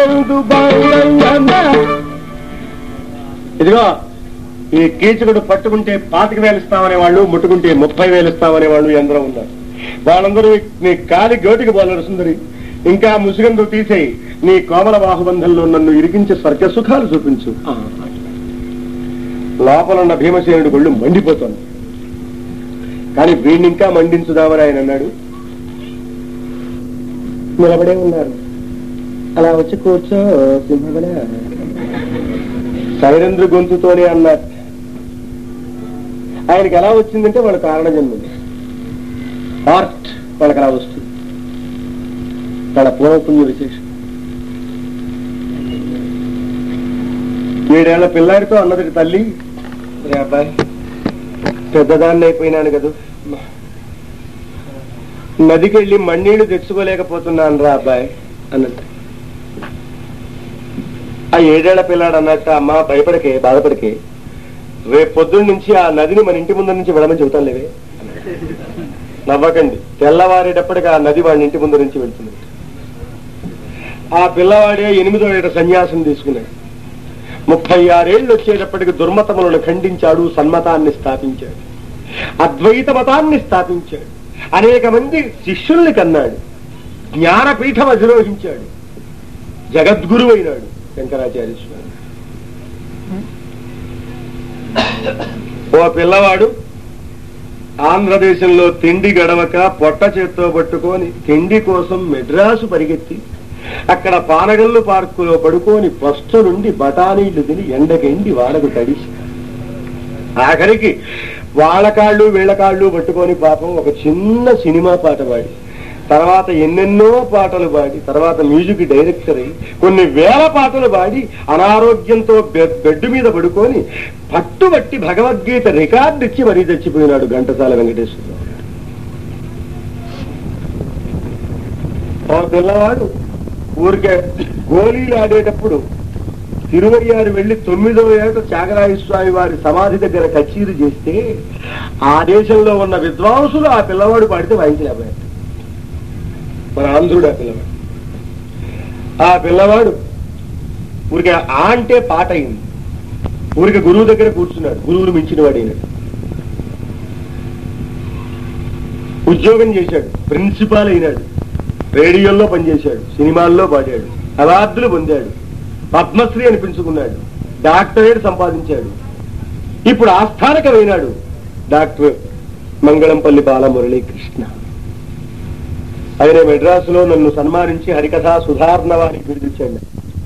ఎందు బంగయ్యన ఇదిగో ఈ కీచకుడు పట్టుకుంటే పాతిక వేలు ఇస్తామనే వాళ్ళు ముట్టుకుంటే ముప్పై వేలు ఇస్తామనే వాళ్ళు ఎందరో ఉన్నారు వాళ్ళందరూ నీ కాలి గోటికి పోలేరు సుందరి ఇంకా ముసుగందు తీసేయి నీ కోమల బాహుబంధంలో నన్ను ఇరికించి స్వర్గ సుఖాలు చూపించు లోపలున్న భీమసేనుడి ఒళ్ళు మండిపోతోంది కానీ వీడిని ఇంకా మండించుదామని ఆయన అన్నాడు నిలబడే ఉన్నారు అలా వచ్చి కూర్చో సింహబల శైరేంద్ర గొంతుతోనే అన్నారు ఆయనకి ఎలా వచ్చిందంటే వాళ్ళ కారణ జన్మది హార్ట్ వాళ్ళకి అలా వస్తుంది వాళ్ళ పూర్వపుణ్య విశేషం ఏడేళ్ల పిల్లాడితో అన్నది తల్లి "రే అబ్బాయి పెద్దదాన్ని అయిపోయినాను కదా నదికి వెళ్ళి మన్నీళ్లు తెచ్చుకోలేకపోతున్నాను రా అబ్బాయి అన్నట్టు ఆ ఏడేళ్ల పిల్లాడు అన్నట్టు అమ్మ భయపడకే బాధపడకే రేపు పొద్దున్న నుంచి ఆ నదిని మన ఇంటి ముందు నుంచి వెళ్ళమని చెబుతాను లేవే నవ్వకండి తెల్లవారేటప్పటికి ఆ నది వాడి ఇంటి ముందు నుంచి వెళ్తుంది ఆ పిల్లవాడే ఎనిమిదో ఏట సన్యాసం తీసుకున్నాడు ముప్పై ఆరేళ్లు వచ్చేటప్పటికి దుర్మతములను ఖండించాడు సన్మతాన్ని స్థాపించాడు అద్వైత మతాన్ని స్థాపించాడు అనేక మంది శిష్యుల్ని కన్నాడు జ్ఞానపీఠం అధిరోహించాడు జగద్గురు అయినాడు శంకరాచార్య స్వామి ఓ పిల్లవాడు ఆంధ్రదేశంలో తిండి గడవక పొట్ట చేత్తో పట్టుకొని తిండి కోసం మెడ్రాసు పరిగెత్తి అక్కడ పానగల్లు పార్కులో పడుకొని ఫస్ట్ నుండి బఠానీళ్లు తిని ఎండకెండి వాడకు తడిసి ఆఖరికి వాళ్ళ కాళ్ళు వీళ్ళ కాళ్ళు పట్టుకొని పాపం ఒక చిన్న సినిమా పాట పాడి తర్వాత ఎన్నెన్నో పాటలు పాడి తర్వాత మ్యూజిక్ డైరెక్టర్ అయి కొన్ని వేల పాటలు పాడి అనారోగ్యంతో బె- బెడ్ మీద పడుకొని పట్టుబట్టి భగవద్గీత రికార్డు ఇచ్చి మరీ చచ్చిపోయినాడు ఘంటసాల వెంకటేశ్వర ఓ పిల్లవాడు ఊరికే గోళీలు ఆడేటప్పుడు తిరువయ్యారు వెళ్లి తొమ్మిదో ఏట త్యాగరాయ స్వామి వారి సమాధి దగ్గర కచేరీ చేస్తే ఆ దేశంలో ఉన్న విద్వాంసులు ఆ పిల్లవాడు పాడితే వాయించలేకపోయారు మన ఆంధ్రుడు ఆ పిల్లవాడు ఆ పిల్లవాడు ఊరికే ఆ అంటే పాట అయింది ఊరికి గురువు దగ్గర కూర్చున్నాడు గురువులు మించిన వాడైనాడు ఉద్యోగం చేశాడు ప్రిన్సిపాల్ అయినాడు రేడియోల్లో పనిచేశాడు సినిమాల్లో పాడాడు అవార్డులు పొందాడు పద్మశ్రీ అనిపించుకున్నాడు డాక్టరేట్ సంపాదించాడు ఇప్పుడు ఆస్థానకమైనాడు డాక్టర్ మంగళంపల్లి బాలమురళీ కృష్ణ ఆయన మెడ్రాసులో నన్ను సన్మానించి హరికథా సుధార్ణవానికి బిరుదిచ్చాడు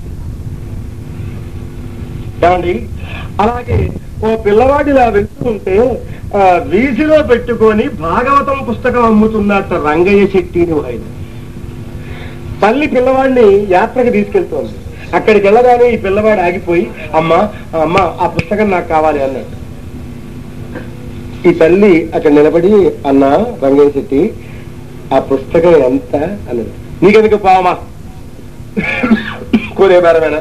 ఏమండి అలాగే ఓ పిల్లవాడిలా వెళ్తుంటే ఆ, వీధిలో పెట్టుకొని భాగవతం పుస్తకం అమ్ముతున్నట్ట రంగయ్య శెట్టిని ఆయన తల్లి పిల్లవాడిని యాత్రకు తీసుకెళ్తోంది అక్కడికి వెళ్ళగానే ఈ పిల్లవాడు ఆగిపోయి అమ్మ అమ్మ ఆ పుస్తకం నాకు కావాలి అన్నాడు ఈ తల్లి అక్కడ నిలబడి అన్న రంగయ్య శెట్టి ఆ పుస్తకం ఎంత అన్నది నీకెందుకు పావమా కోరే బేరమేనా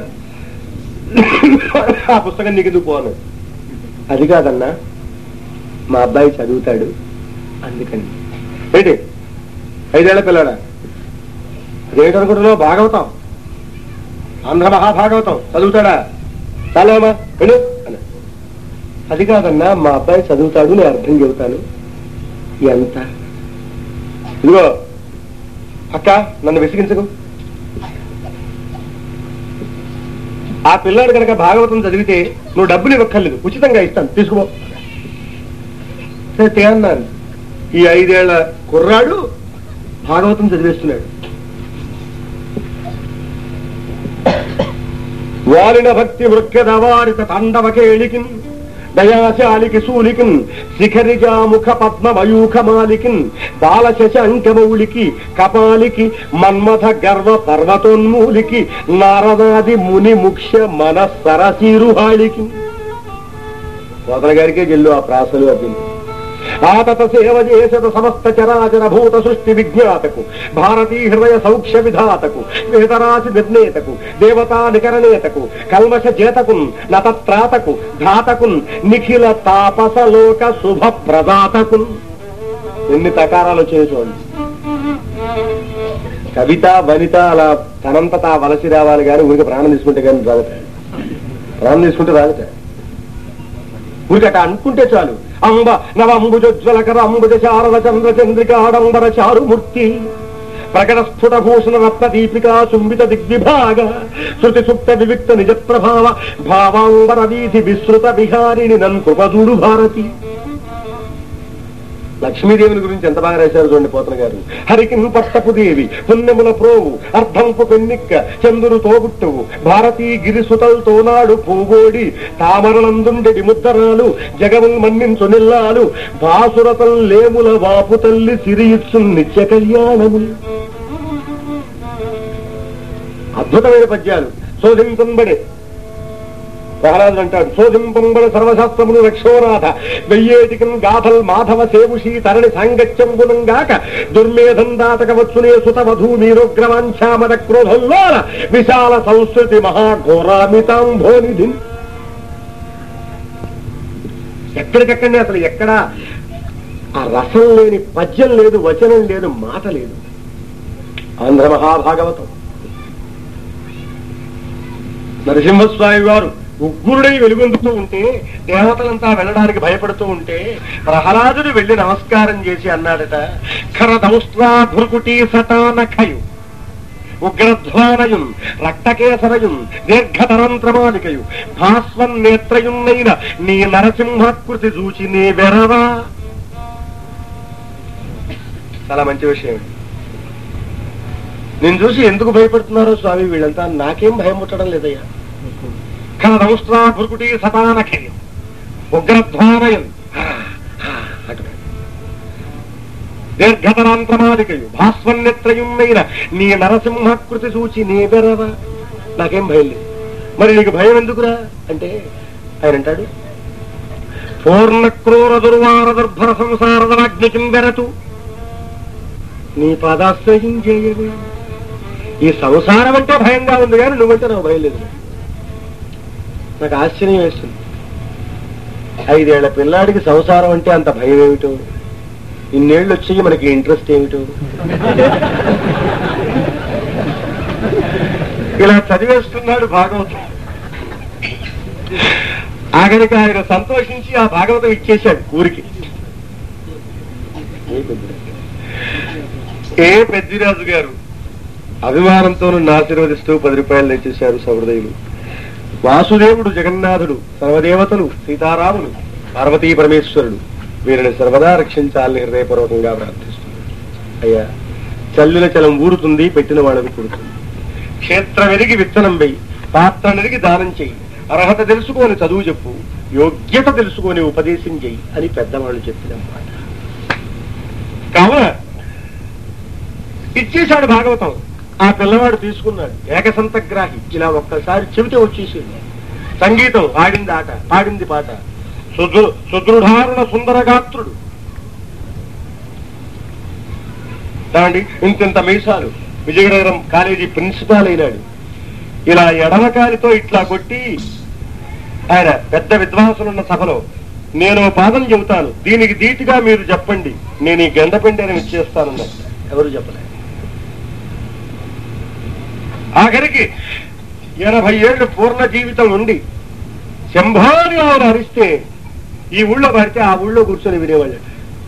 ఆ పుస్తకం నీకెందుకు పోను అది కాదన్నా మా అబ్బాయి చదువుతాడు అందుకని ఏంటి ఐదేళ్ల పిల్లడా అదేంటనుకుంటున్నావు భాగవతం ఆంధ్ర మహాభాగవతం చదువుతాడా చాలమ్మా వెళ్ళు అన్న అది కాదన్నా మా అబ్బాయి చదువుతాడు నేను అర్థం చెబుతాను ఎంత ఇదిగో అక్క నన్ను విసిగించకు ఆ పిల్లాడు కనుక భాగవతం చదివితే నువ్వు డబ్బులు ఇవ్వక్కర్లేదు ఉచితంగా ఇస్తాను తీసుకో సరే అన్నాను ఈ ఐదేళ్ల కుర్రాడు భాగవతం చదివేస్తున్నాడు వాలిన భక్తి వృక్షదవారిత తాండవకేళికిన్ దయాశాలికి శూలికిన్ శిఖరిజాముఖ పద్మ మయూఖ మాలికిన్ బాల శశంకమౌళికి కపాలికి మన్మథ గర్వ పర్వతోన్మూలికి నారదాది ముని ముఖ్య మన సరసీరుహాళికి పోతన గారికే చెల్లు ఆ ప్రాసలు అవ్వింది ఆతత సేవ చేసత సమస్త చరాచర భూత సృష్టి విజ్ఞాతకు భారతీ హృదయ సౌఖ్య విధాతకు వేదరాశి నిర్ణేతకు దేవతా నికరణేతకు కల్మష చేతకున్ నతత్రాతకు ధాతకున్ నిఖిల తాపసలోక శుభ ప్రదాతకున్ ఎన్ని తకారాలు వచ్చాయో చూడండి కవిత వనిత అలా తనంతట ఆ వలసి రావాలి కానీ ఊరికి ప్రాణం తీసుకుంటే కానీ రాగట ప్రాణం తీసుకుంటే రాగట ఊరికి అట్లా అనుకుంటే చాలు అంబ నవంబుజోజ్వలకర అంబుజ శారద చంద్ర చంద్రిక ఆడంబర చారుమూర్తి ప్రకట స్ఫుట భూషణ రత్న దీపికా చుంబిత దిగ్విభాగ శృతి సుప్త వివిక్త నిజ ప్రభావ భావాంబర వీధి విస్తృత విహారిణి నన్ కృపదూడు భారతి లక్ష్మీదేవిని గురించి ఎంత బాగా రాశారు చూడండి పోతన గారు హరికి పట్టపు దేవి పుణ్యముల ప్రోవు అర్ధంపు పెన్నిక్క చంద్రుడు తోబుట్టువు భారతీ గిరిసుతల్ తోనాడు పూగోడి తామరలందుండెడి ముద్దరాలు జగముల్ మన్నించు నిల్లాలు బాసురతల్ లేముల వాపు తల్లి సిరియిచ్చు నిత్య కళ్యాణములు అద్భుతమైన పద్యాలు శోధింపబడే ప్రహ్లాదుడు అంటాడు శోధింపంబడ సర్వశాస్త్రములు రక్షోనాథ వెయ్యేటికం గాథల్ మాధవ సేవుషి తరణి సాంగత్యంబునం గాక దుర్మేధం దాతకవచ్చునే సుత వధూ మీరోగ్రవాంఛామద క్రోధంలో విశాల సంస్కృతి మహాఘోరామితాంభోనిధి ఎక్కడికక్కడనే అసలు ఎక్కడ ఆ రసం లేని పద్యం లేదు వచనం లేదు మాట లేదు ఆంధ్ర మహాభాగవతం నరసింహస్వామి వారు ఉగ్గురుడై వెలుగొందుతూ ఉంటే దేవతలంతా వెళ్ళడానికి భయపడుతూ ఉంటే ప్రహ్లాదుడు వెళ్లి నమస్కారం చేసి అన్నాడట ఖరదౌస్త్రా భృకుటీ సటానఖయు ఉగ్రధ్వానయుం రక్తకేసరయుం దీర్ఘతరంత్రమాలికయు భాస్వన్ నేత్రయున్నైన నీ నరసింహాకృతి చూచి నీ వెరవా చాలా మంచి విషయం నేను చూసి ఎందుకు భయపడుతున్నారో స్వామి వీళ్ళంతా నాకేం భయం పుట్టడం లేదయ్యా కనదౌస్త్రా భుర్కుటి సతానఖయం ఉగ్రధ్వానయం దీర్ఘతరాంతమాదికయు భాస్వన్యత్రయున్నైన నీ నరసింహాకృతి చూచి నీ బెరవ నాకేం భయం లేదు మరి నీకు భయం ఎందుకురా అంటే ఆయన అంటాడు పూర్ణ క్రూర దుర్వార దుర్భర సంసారదనాగ్నికిం బెరతు నీ పాదాశ్రయం చేయవే ఈ సంసారం అంటే భయంగా ఉంది కానీ నువ్వంటే నాకు భయం లేదు నాకు ఆశ్చర్యం వేస్తుంది ఐదేళ్ల పిల్లాడికి సంసారం అంటే అంత భయం ఏమిటో ఇన్నేళ్ళు వచ్చి మనకి ఇంట్రెస్ట్ ఏమిటో ఇలా చదివేస్తున్నాడు భాగవతం ఆఖరికి ఆయన సంతోషించి ఆ భాగవతం ఇచ్చేశాడు ఊరికి ఏ పెద్దిరాజు గారు అభిమానంతో నన్ను ఆశీర్వదిస్తూ పది రూపాయలు తెచ్చేశారు సహృదయులు వాసుదేవుడు జగన్నాథుడు సర్వదేవతలు సీతారాములు పార్వతీ పరమేశ్వరుడు వీరిని సర్వదా రక్షించాలని హృదయపూర్వకంగా ప్రార్థిస్తున్నాడు అయ్యా చల్లిన చలం ఊరుతుంది పెట్టిన వాళ్ళకు పుడుతుంది క్షేత్రం ఎరిగి విత్తనం వెయ్యి పాత్ర నెరిగి దానం చెయ్యి అర్హత తెలుసుకొని చదువు చెప్పు యోగ్యత తెలుసుకొని ఉపదేశం చెయ్యి అని పెద్దవాళ్ళు చెప్పిన మాట కావున ఇచ్చేశాడు భాగవతం ఆ పిల్లవాడు తీసుకున్నాడు ఏకసంతగ్రాహి ఇలా ఒక్కసారి చెబితే వచ్చేసింది సంగీతం ఆడింది ఆట పాడింది పాట సుదృ సుదృఢారుణ సుందరగాత్రుడు దాండి ఇంతింత మీసాలు విజయనగరం కాలేజీ ప్రిన్సిపాల్ అయినాడు ఇలా ఎడమకాలితో ఇట్లా కొట్టి ఆయన పెద్ద విద్వాంసులున్న సభలో నేను ఓ పాదం చెబుతాను దీనికి ధీటుగా మీరు చెప్పండి నేను ఈ గండపిండి అని ఇచ్చేస్తానన్నారు ఎవరు చెప్పలేదు ఆఖరికి ఎనభై ఏళ్ళు పూర్ణ జీవితం ఉండి శంభాని ఆయన అరిస్తే ఈ ఊళ్ళో పడితే ఆ ఊళ్ళో కూర్చొని వినేవాళ్ళు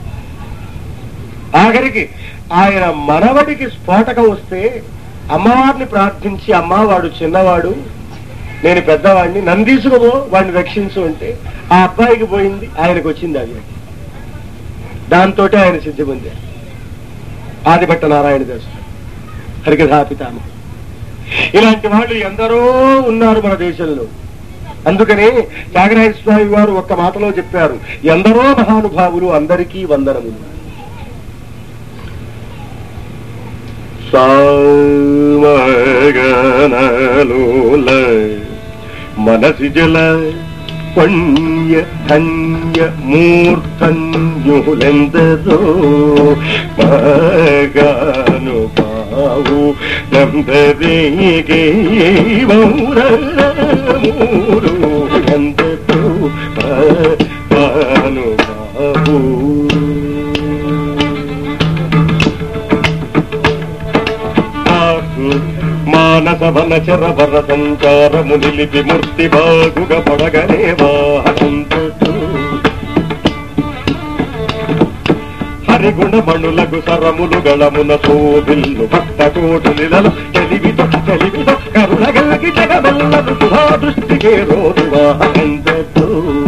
ఆఖరికి ఆయన మనవడికి స్ఫోటకం వస్తే అమ్మవారిని ప్రార్థించి అమ్మా వాడు చిన్నవాడు నేను పెద్దవాడిని నన్ను తీసుకుపో వాడిని రక్షించు అంటే ఆ అబ్బాయికి పోయింది ఆయనకు వచ్చింది అది దాంతో ఆయన సిద్ధి పొందారు ఆదిభట్ట నారాయణ దాసు హరికథాపితామ ఇలాంటి వాళ్ళు ఎందరో ఉన్నారు మన దేశంలో అందుకనే త్యాగరాజ స్వామి వారు ఒక్క మాటలో చెప్పారు ఎందరో మహానుభావులు అందరికీ వందనములు సామగనలోల మనసి జల పుణ్య ధన్య మూర్ధన్యులెందరో మగాను బావు నందరేగే మూరు ఎందరో మగాను బావు సంచారము నిలిపి మూర్తి బాగుగ పడగనే వాహనంతో హరిగుణమణులకు సరములు గళమున శోభిల్లు భక్త కోటు నిలలు తెలివితో తెలివితో కరుణగలకి జగమెల్లదు శుభా దృష్టికే రోజు వాహనంతో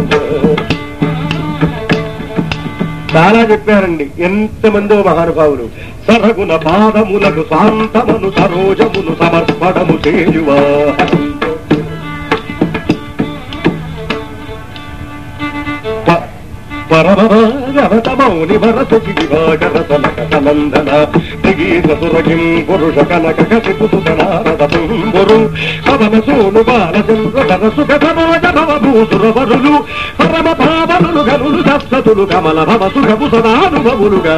చాలా చెప్పారండి ఎంతమందో మహానుభావులు సరగుణ పాదములకు శాంతమును సరోజమును సమర్పణము చేయువా పరమభాగవతమౌని వరసచి దివాకర సనక సనందన దిగీత సురగిం పురుష కనక కసిపుసుతనారద పుంబురు పవన సోను బాలచంద్ర నరసు కథమాజ భవభూసురవరులు పరమ భావనులు గనులు సప్తతులు కమల భవ సుఖము సదానుభవులుగా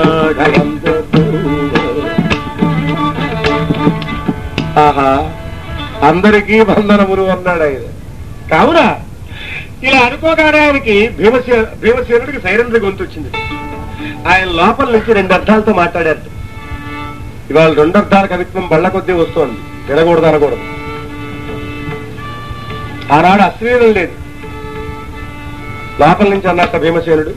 ఆహా అందరికీ వందనములు అన్నాడు ఆయన కావున ఇలా అనుకోగానే ఆయనకి భీమసే భీమసేనుడికి సైరంధ్ర గొంతు వచ్చింది ఆయన లోపల నుంచి రెండు అర్థాలతో మాట్లాడారు ఇవాళ రెండు అర్థాల కవిత్వం బళ్ళ కొద్దీ వస్తోంది వినకూడదు అనకూడదు ఆనాడు అశ్లీలం లేదు లోపల నుంచి అన్నట్ట భీమసేనుడు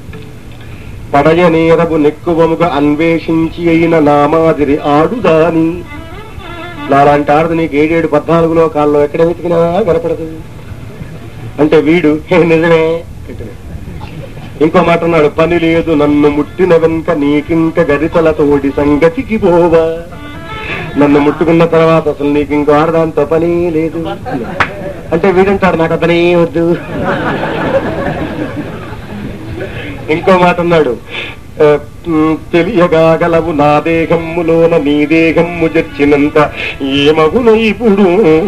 పడయనేరbu నెక్కువముగా అన్వేషించి అయిన నామాదిరి ఆడుదాని నాలాంటి ఆడదు నీకు ఏడేడు పద్నాలుగులో కాల్లో ఎక్కడ వెతికినా కనపడదు అంటే వీడు "హే, నిజమే అంటున్నాడు. ఇంకో మాట అన్నాడు పని లేదు నన్ను ముట్టిన వెనుక నీకింక గరితల తోడి సంగతికి పోవా నన్ను ముట్టుకున్న తర్వాత అసలు నీకు ఇంకో ఆడదాంతో పని లేదు అంటే వీడంటాడు నాకు అతనే వద్దు ఇంకో మాట అన్నాడు ఆ, మ్, తెలియగాగలవు నా దేహమ్ములోన నీ దేహమ్ము జర్చినంత ఏమగున ఇప్పుడు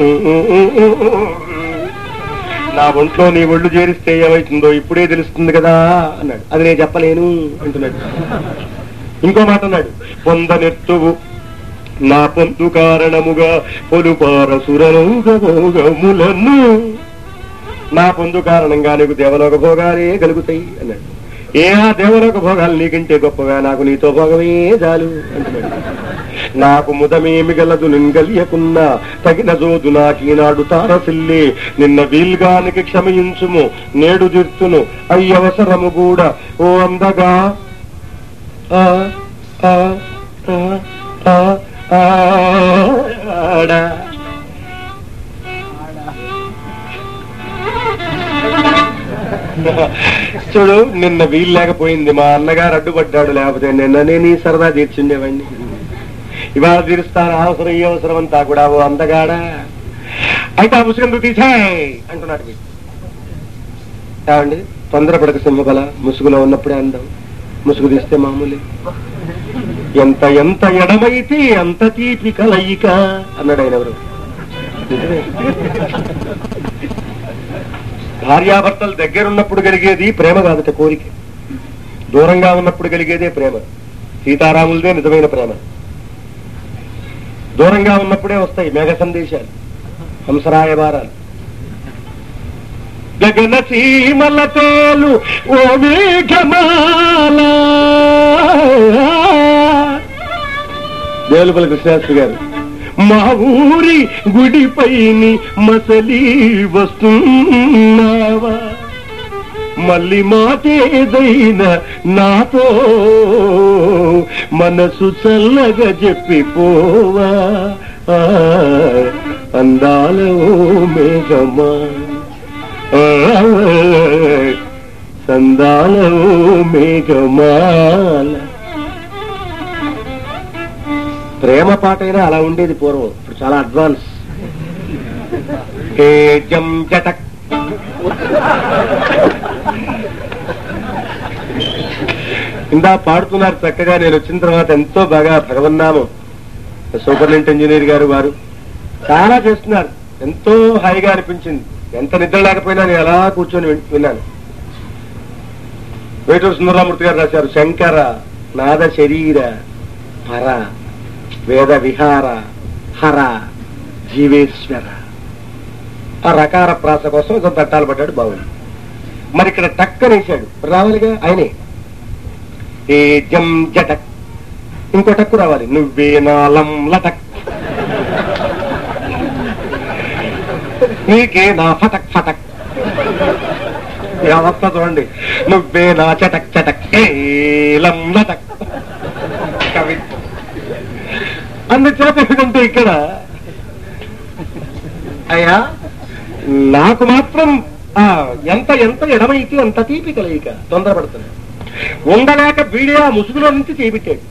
నా ఒంట్లో నీ ఒళ్ళు చేరిస్తే ఏమైతుందో ఇప్పుడే తెలుస్తుంది కదా అన్నాడు అది నేను చెప్పలేను అంటున్నాడు ఇంకో మాట అన్నాడు పొందనెత్తువు నా పొందు కారణముగా పొలుపార సురములను నా పొందు కారణంగా నీకు దేవలోక భోగాలే కలుగుతాయి అన్నాడు ఏ ఆ దేవలోక భోగాలు నీకంటే గొప్పగా నాకు నీతో భోగమే చాలు అంటున్నాడు నాకు ముదమేమి గలదు నింగలియకున్నా తగిన జోదు నాకీనాడు తారసిల్లి నిన్న వీల్గానికి క్షమించుము నేడు తీర్చును అయ్యవసరము కూడా ఓ అందగా ఆ ఆ ఆ ఆ ఆడా చూడు నిన్న వీలు లేకపోయింది మా అన్నగారు అడ్డుపడ్డాడు లేకపోతే నిన్న నేను ఈ సరదా తీర్చుండేవాడిని ఇవాళ తీరుస్తాను అవసరం ఈ అవసరం అంతా కూడా ఓ అందగాడా అయితే ఆ ముసుగందు తీసాయ్ అంటున్నాడు వీడు. ఏమండి తొందరపడక సింహబల ముసుగులో ఉన్నప్పుడే అందం ముసుగు తీస్తే మామూలే ఎంత ఎంత ఎడమైతే అంత తీపి కలయిక అన్నాడు ఆయన ఎవరు నిజమే. భార్యాభర్తలు దగ్గరున్నప్పుడు కలిగేది ప్రేమ కాదట కోరిక దూరంగా ఉన్నప్పుడు కలిగేదే ప్రేమ సీతారాములదే నిజమైన ప్రేమ దూరంగా ఉన్నప్పుడే వస్తాయి మేఘ సందేశాలు హంసరాయవారాలు గగన సీమల తేలు ఓ మేఘమాల దేవులపల్లి కృష్ణాస్త్రి గారు మా ఊరి గుడిపైని మసలి వస్తున్నావా మళ్ళీ మాటేదైనా నాతో మనసు చల్లగా చెప్పిపోవా ఆ, అందాల ఓ మేఘమా ఆ, సందాల ఓ మేఘమాల ప్రేమ పాట అయినా అలా ఉండేది పూర్వం ఇప్పుడు చాలా అడ్వాన్స్ ఏ జం జటక్ ఇందా పాడుతున్నారు చక్కగా నేను వచ్చిన తర్వాత ఎంతో బాగా భగవన్నామం సూపరింటెండెంట్ ఇంజనీర్ గారు వారు చాలా చేస్తున్నారు ఎంతో హాయిగా అనిపించింది ఎంత నిద్ర లేకపోయినా నేను అలా కూర్చొని విన్- విన్నాను వేటూరు సుందరరామూర్తి గారు రాశారు శంకర నాద శరీర పర వేద విహార హర జీవేశ్వర ఆ రకార ప్రాస కోసం కొంత తట్టాలు పడ్డాడు బాగుంది మరి ఇక్కడ టక్కనేసాడు రావాలిగా ఆయనే ఏ జం జటక్ ఇంకో టక్కు రావాలి నువ్వే నాలం లటక్ నీకే నా ఫటక్ ఫటక్ ఈ అవస్థ చూడండి నువ్వే నా చటక్ చటక్ ఏలం నటక్ కవి అందుచేత ఏమిటంటే ఇక్కడ అయ్యా నాకు మాత్రం ఆ, ఎంత ఎంత ఎడమైతే అంత తీపి కలయిక తొందరపడుతుంది ఉండలేక వీడే ఆ ముసుగులో నుంచి చేపెట్టాడు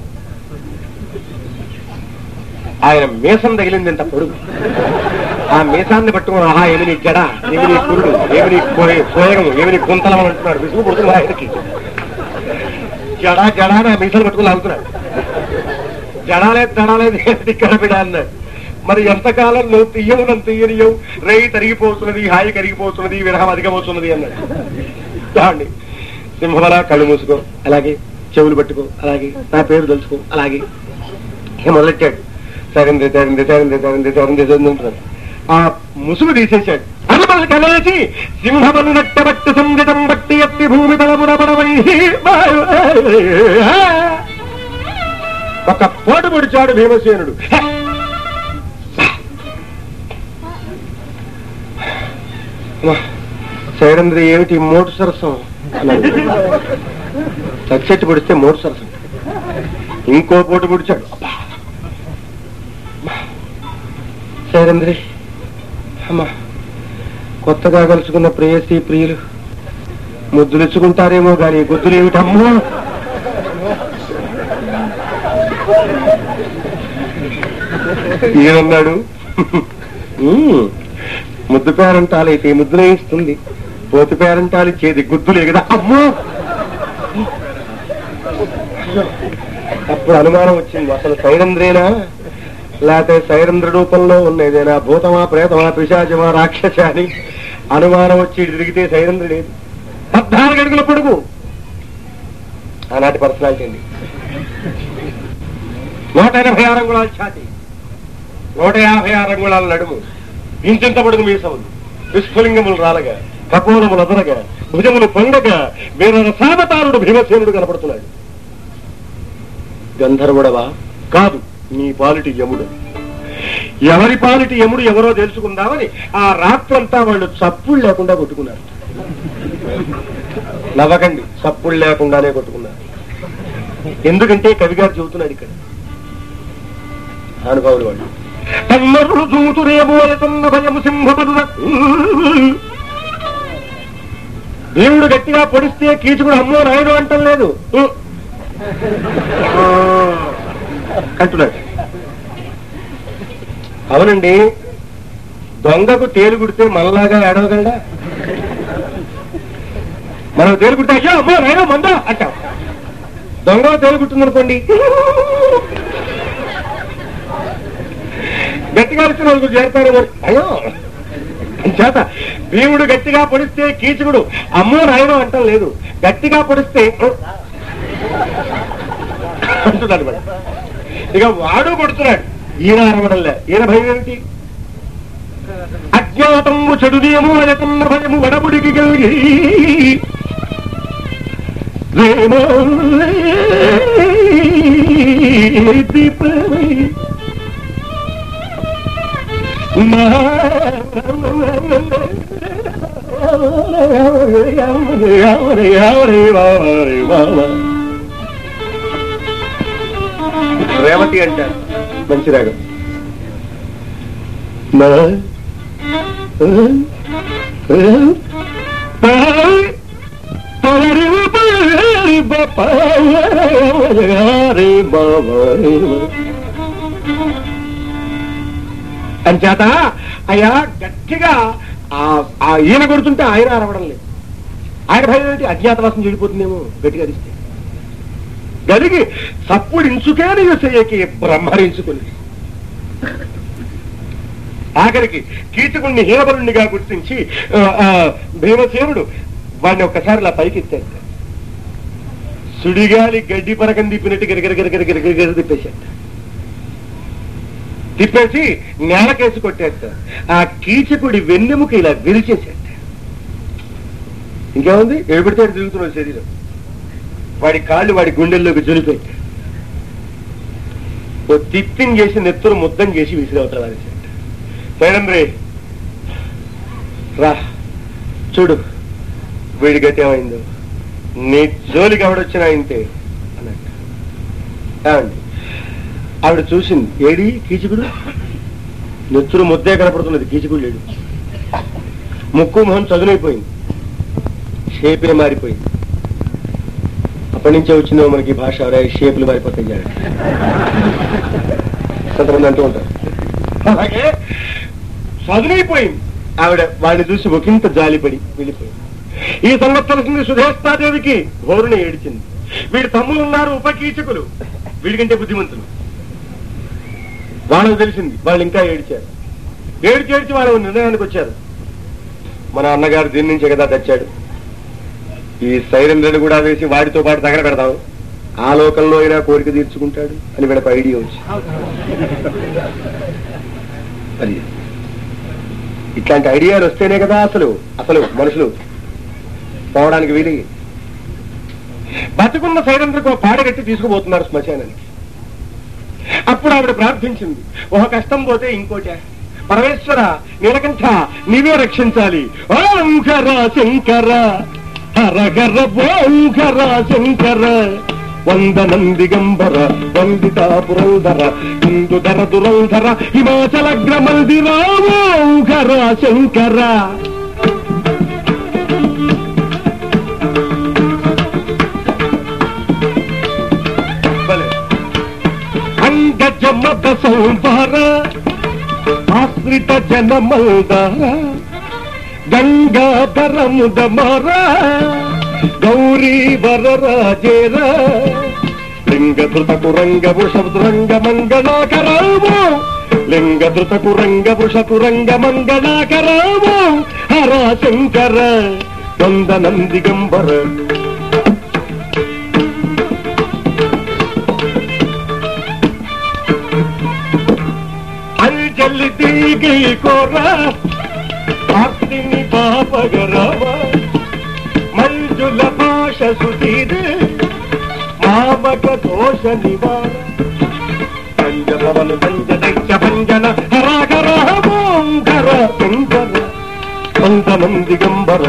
ఆయన మీసం తగిలింది ఇంత పొడుగు ఆ మీసాన్ని పట్టుకుని ఆహా ఏమి నీ జడ ఏమి నీ కురుడు ఏమి నీ పోయ- సోయగము ఏమి నీ కుంతలం అని అంటున్నాడు విసుగు పుడుతుంది ఆయనకి జడా జడా అని ఆ మీసాలు పట్టుకుని లాగుతున్నాడు జడాలేదు జడాలేదు ఏంటి కడబిడ అన్నాడు మరి ఎంతకాలం నువ్వు తీయవు నన్ను తీయనియవు రేయి తరిగిపోతున్నది హాయి కరిగిపోతున్నది విరహం అధికమవుతున్నది అన్నాడు చావండి సింహమల కళ్ళు మూసుకో అలాగే చెవులు పట్టుకో అలాగే నా పేరు తెలుసుకో అలాగే ఇక మొదలెట్టాడు సరింది సరింది సరింది సరింది సరింది సరింది అంటున్నాడు ఆ ముసుగు తీసేశాడు అనుమతి కలేసి సింహమను నట్టబట్టు సంగతం బట్టి ఎత్తి భూమి తలమున పడవై ఒక పోటు పొడిచాడు భీమసేనుడు శైరంద్రి ఏమిటి మోటు సరసం అన్నాడు. చచ్చెట్టు పొడిస్తే మోటు సరసం ఇంకో పోటు పొడిచాడు అబ్బా. శైరంద్రి అమ్మా కొత్తగా కలుసుకున్న ప్రేయసి ప్రియులు ముద్దులిచ్చుకుంటారేమో గాని గుద్దులు ఏమిటమ్మో ఈయనన్నాడు "ఉమ్, ముద్దు పేరంటాలైతే ముద్దులే ఇస్తుంది పోతు పేరంటాలు చేది గుద్దులే కదా అమ్మో అప్పుడు అనుమానం వచ్చింది అసలు సైరంద్రేనా లేకపోతే సైరంద్ర రూపంలో ఉన్న ఏదైనా భూతమా ప్రేతమా పిశాచమా రాక్షస అని అనుమానం వచ్చి ఇటు తిరిగితే సైరంద్రుడు లేదు పద్నాలుగు అడుగుల పొడుగు ఆనాటి పర్సనాలిటీ అండి నూట ఎనభై ఆరు అంగుళాల ఛాతి నూట యాభై ఆరు అంగుళాల నడుము ఇంచెంత పొడుగు మీసములు విస్ఫులింగములు రాలగా కపోలములు అదరగా భుజములు పొంగగా వీర సావతారుడు భీమసేనుడు కనపడుతున్నాడు గంధర్వుడవా కాదు నీ పాలిటి యముడు ఎవరి పాలిటి యముడు ఎవరో తెలుసుకుందామని ఆ రాత్రంతా వాళ్ళు చప్పుళ్ళు లేకుండా కొట్టుకున్నారు నవ్వకండి చప్పుళ్ళు లేకుండానే కొట్టుకున్నారు ఎందుకంటే కవిగారు చెబుతున్నాడు ఇక్కడ అనుభవులు వాళ్ళు తన్నరులు చూతురేమోయతున్న భయము సింహపరుల దేవుడు గట్టిగా పొడిస్తే కీచుకుడు అమ్మో నాయుడు అంటం లేదు అంటున్నాడు అవునండి దొంగకు తేలు కుడితే మనలాగా ఏడవగలడా మనం తేలు కుడితే అయ్యో అమ్మో నాయనో మందా అంటాం దొంగ తేలు కుట్టిందనుకోండి గట్టిగా వచ్చి నలుగురు చేరతారేమో అయ్యో చేత భీముడు గట్టిగా పొడిస్తే కీచుకుడు అమ్మో నాయనో అంటం లేదు గట్టిగా పొడిస్తే అంటున్నాడు మరి ఇక వాడు కొడుతున్నాడు ఈయన అరవడంలే ఈయన భయం ఏమిటి అజ్ఞాతము చెడుదేమో అజతన్న భయము వడబుడికి కలిగి రేమో దీపమై రేవతి అంటారు మంచి రాగం మా అంచేత అయ్యా గట్టిగా ఆ- ఆ ఈయన కొడుతుంటే ఆయన అరవడం లేదు ఆయన భయం ఏంటి అజ్ఞాతవాసం చెడిపోతుందేమో గట్టిగా అరిస్తే గదిగి సప్పుడు ఇంచుకేని యుసయ్యకి బ్రహ్మరించుకుని ఆఖరికి కీచకుణ్ణి హీనబలుణ్ణిగా గుర్తించి ఆ, ఆ, భీమసేనుడు వాడిని ఒక్కసారి ఇలా పైకి ఎత్తాడు సుడిగాలి గడ్డి పరకం తిప్పినట్టు గిరగిర గిరగిర గిరగిర గిర తిప్పేశాడు తిప్పేసి నేలకేసి కొట్టేస్తా ఆ కీచకుడి వెన్నెముక ఇలా విరిచేశాడు ఇంకేముంది ఎడిపెడితే అటు తిరుగుతున్నాడు శరీరం వాడి కాళ్ళు వాడి గుండెల్లోకి జొలిపెట్టాడు ఓ తిప్పిని చేసి నెత్తురు ముద్దం చేసి విసిరవతల వారేశాడు సైడంద్రే రా చూడు వీడి గతి ఏమైందో నీ జోలికి ఎవడొచ్చినా ఇంతే అన్నట్టు ఏమండి ఆవిడ చూసింది ఏడి కీచుకుడు నెత్తురు ముద్దే కనపడుతున్నది కీచుకుడు లేడు ముక్కు మొహం చదునైపోయింది షేపే మారిపోయింది అప్పటి నుంచే వచ్చిందో మనకి ఈ భాష రే షేపులు మారిపోతాయి జాగ్రత్త. కొంతమంది అంటూ ఉంటారు అలాగే చదునైపోయింది ఆవిడ వాడిని చూసి ఒకంత జాలిపడి వెళ్ళిపోయింది ఈ సంగతి తెలిసింది సుధేష్టాదేవికి ఘోరుని ఏడిచింది వీడి తమ్ములు ఉన్నారు ఉపకీచకులు వీడికంటే బుద్ధిమంతులు వాళ్ళకి తెలిసింది వాళ్ళు ఇంకా ఏడిచారు ఏడిచి ఏడిచి వాళ్ళు ఓ నిర్ణయానికి వచ్చారు మన అన్నగారు దీని నుంచే కదా తెచ్చాడు ఈ సైరంధ్రుడు కూడా వేసి వాడితో పాటు తగల పెడతాం ఆ లోకంలో అయినా కోరిక తీర్చుకుంటాడు అని వీళ్ళకి ఐడియా వచ్చి మరి ఇట్లాంటి ఐడియాలు వస్తేనే కదా అసలు అసలు మనుషులు పోవడానికి వీలి బతుకున్న సైరంధ్రకు పాడగట్టి తీసుకుపోతున్నారు శ్మశానానికి అప్పుడు ఆవిడ ప్రార్థించింది ఒక కష్టం పోతే ఇంకోట పరమేశ్వర నీలకంఠ నీవే రక్షించాలి ఓంకర శంకర హరహర ఓంకర శంకర వందనం దిగంబర వందిత పురంధర ఇందుధర దురంధర హిమాచల గ్రమందిరా ఓంకర శంకర భలే అంగజమద సంవర ఆశ్రిత జనమందర గంగాధర ముదమర గౌరీ వరరాజేర లింగధృత కురంగ వృషభృంగ మంగళాకరాము లింగధృత కురంగ వృషకురంగ మంగళాకరాము హర శంకర వందనం దిగంబర అంజలి దిగి కోర ఆస్తిని పాపగరవ మంజుల భాష సుధీర్ మామక దోష నివార పంజభవను పంజ దైత్య భంజన హరాకర ఓంకర శంకర వందనం దిగంబర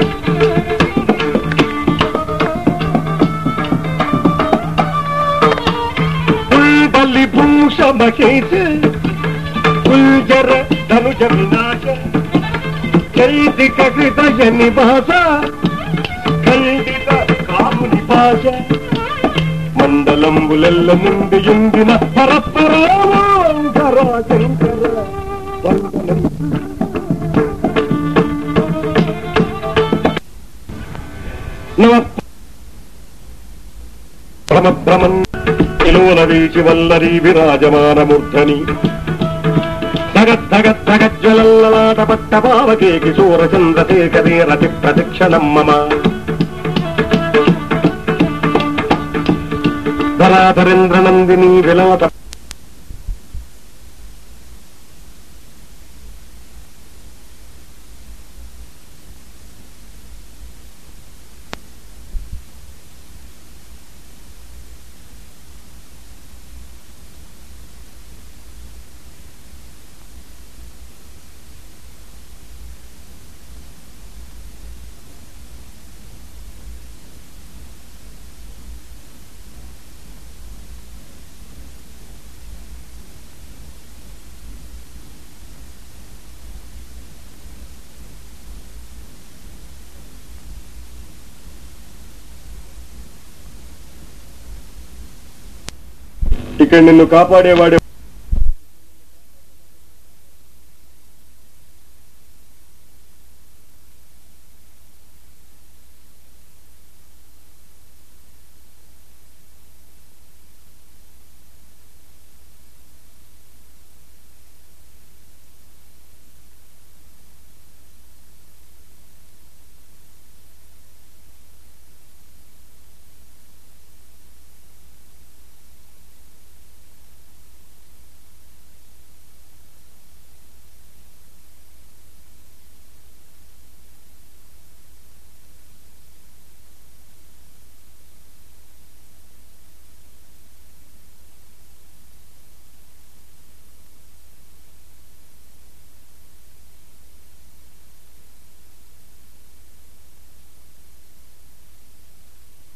బలి భూష మహేష్ కుల్జర ధనుజ వినాశ చైతిక హృదయ నివాస ఖండిత కాముని భాష మండలంబులెల్ల నుండి యుందిన పరస్పరాంకర శంకర వందనం నమ భ్రమభ్రమన్ ఇలోల వీచి వల్లరి విరాజమానమూర్ధని ధగద్ధగద్ధగజ్వలల్లలాట పట్ట పావకే కిశోర చంద్రశేఖరే రతి ప్రతిక్షణం మమ ధరాధరేంద్ర నందిని విలాత ఇక్కడ నిన్ను కాపాడేవాడే